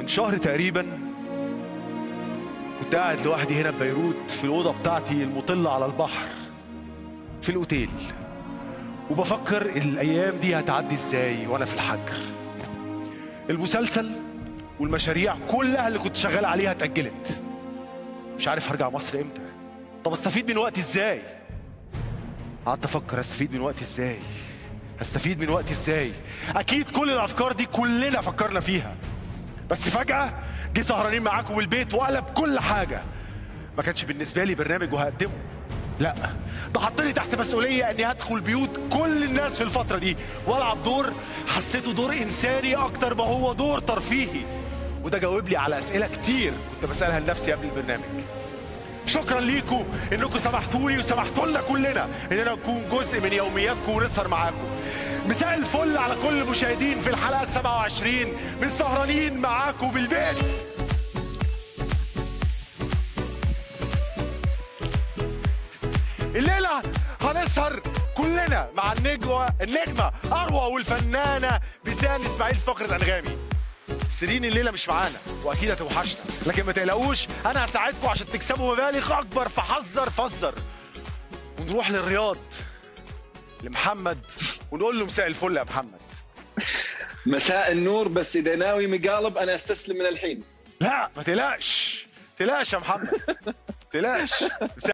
من شهر تقريبا كنت قاعد لوحدي هنا ببيروت في الأوضة بتاعتي المطلة على البحر في الأوتيل وبفكر الأيام دي هتعدي إزاي وأنا في الحجر المسلسل والمشاريع كلها اللي كنت شغال عليها اتأجلت مش عارف هرجع مصر امتى طب استفيد من وقتي ازاي قعدت افكر استفيد من وقتي ازاي هستفيد من وقتي ازاي اكيد كل الافكار دي كلنا فكرنا فيها بس فجأة جه سهرانين معاكم البيت وقلب كل حاجة ما كانش بالنسبة لي برنامج وهقدمه لا ده حطني تحت مسؤولية اني هدخل بيوت كل الناس في الفترة دي والعب دور حسيته دور انساني اكتر ما هو دور ترفيهي وده جاوب لي على اسئلة كتير كنت بسألها لنفسي قبل البرنامج شكرا ليكم انكم سمحتوا لي وسمحتوا لنا كلنا اننا نكون جزء من يومياتكم ونسهر معاكم مساء الفل على كل المشاهدين في الحلقه 27 من سهرانين معاكم بالبيت الليله هنسهر كلنا مع النجوة النجمة أروى والفنانة بيسان إسماعيل فقرة أنغامي سيرين الليله مش معانا واكيد هتوحشنا لكن ما تقلقوش انا هساعدكم عشان تكسبوا مبالغ اكبر فحذر فزر ونروح للرياض لمحمد ونقول له مساء الفل يا محمد مساء النور بس اذا ناوي مقالب انا استسلم من الحين لا ما تقلقش تقلقش يا محمد تقلقش